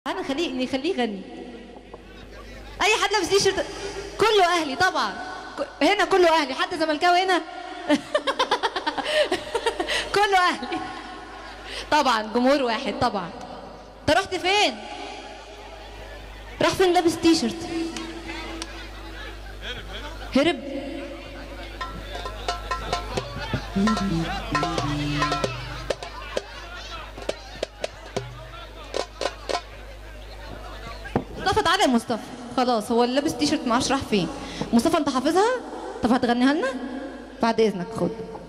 انا خليه نخليه يغني اي حد لابس تي شيرت كله اهلي طبعا ك- هنا كله اهلي حتى زملكاوي هنا كله اهلي طبعا جمهور واحد طبعا انت رحت فين راح فين لابس تي شيرت هرب مصطفى تعالى يا مصطفى خلاص هو اللي لابس تي شيرت معرفش راح فين مصطفى انت حافظها طب هتغنيها لنا بعد اذنك خد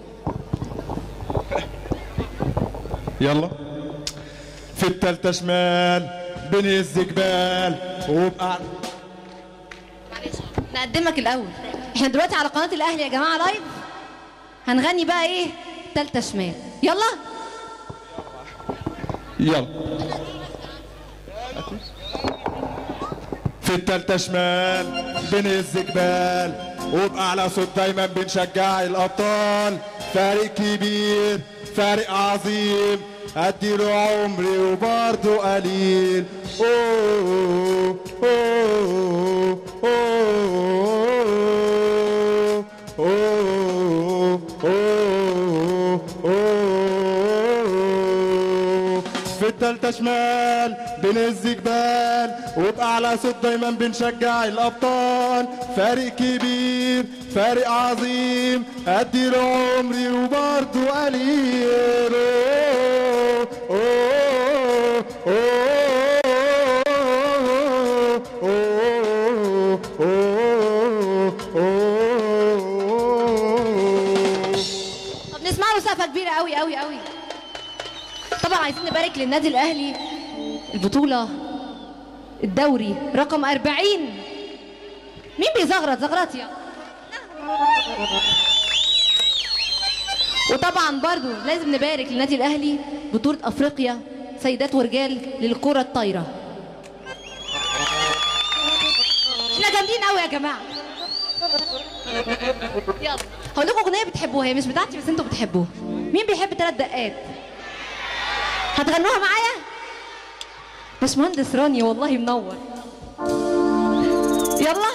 يلا في التالتة شمال بين الزجبال وبقى معلش نقدمك الاول احنا دلوقتي على قناه الاهلي يا جماعه لايف هنغني بقى ايه تالتة شمال يلا يلا في التالتة شمال بين الزجبال وبأعلى صوت دايما بنشجع الأبطال فريق كبير فريق عظيم أديله عمري وبرضه قليل أوه أوه أوه أوه أوه أوه في التالتة شمال بين الزجبال وبأعلى صوت دايما بنشجع الأبطال فريق كبير فريق عظيم أديله عمري وبرضه قليل أوه، أوه، أوه، أوه، أوه، أوه. طب نسمع له سقفه كبيره قوي قوي قوي طبعا عايزين نبارك للنادي الاهلي البطوله الدوري رقم 40 مين بيزغرط زغرط يا وطبعا برضو لازم نبارك للنادي الاهلي بطوله افريقيا سيدات ورجال للكره الطايره احنا جامدين قوي يا جماعه يلا هقول لكم اغنيه بتحبوها هي مش بتاعتي بس انتوا بتحبوها مين بيحب ثلاث دقات هتغنوها معايا باشمهندس راني والله منور يلا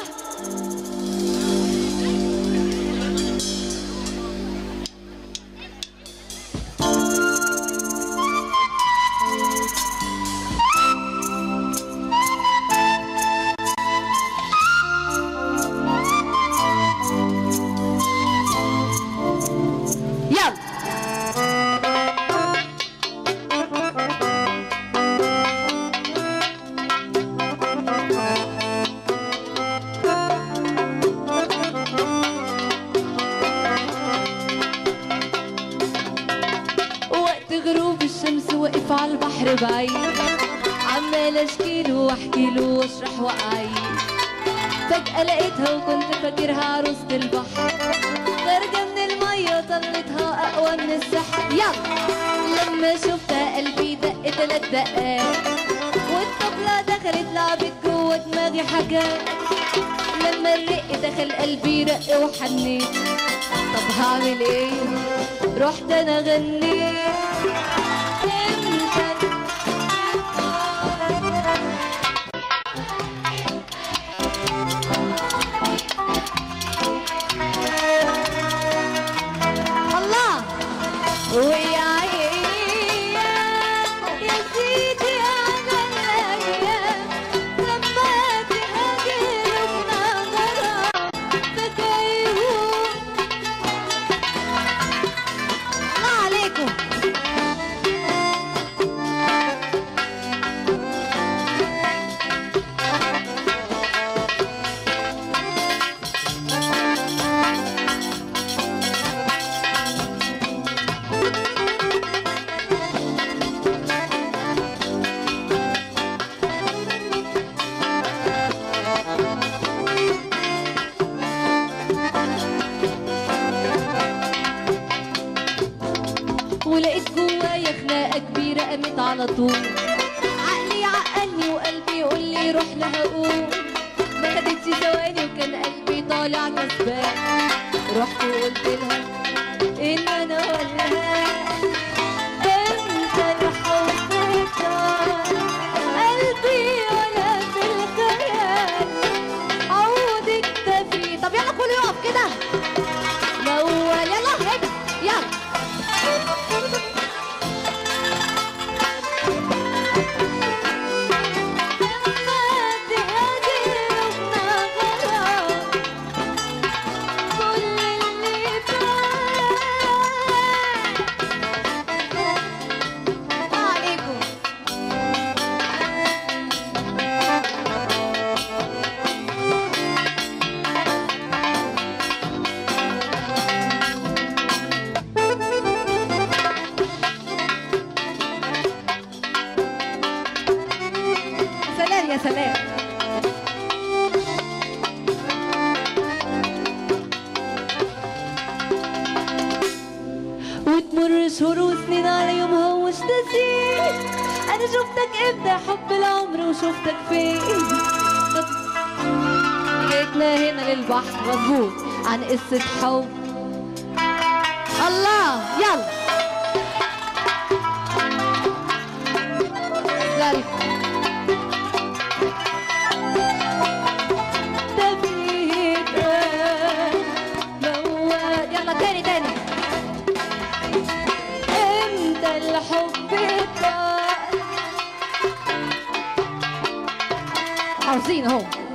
يلا وقت غروب الشمس واقف على البحر بعيد عمال اشكيله واحكيله واشرح واعيد فجأة لقيتها وكنت فاكرها عروسة البحر خارجة من المية طلتها أقوى من السحر يلا لما شفتها قلبي دق تلات دقات والطبلة دخلت لعبت جوه دماغي حاجات لما الرق دخل قلبي رق وحنيت طب هعمل ايه رحت انا غنيت امتى الله ويا عيني يا سيدي على الايام لما تهاجر بنظرة فكيهون الله عليكم ولقيت جوايا خناقه كبيره قامت على طول عقلي عقلني وقلبي يقول لي روح لها قوم ما خدتش ثواني وكان قلبي طالع كسبان رحت وقلت لها ان انا ولا انت الحب طار قلبي يا سلام وتمر شهور وسنين على يوم هو مش ناسيه انا شفتك امتى حب العمر وشفتك فين طب حكايتنا هنا للبحر مظبوط عن قصة حب الله يلا يلا ده بيبقى موال يلا تاني تاني امتى الحب طال عاوزين اهو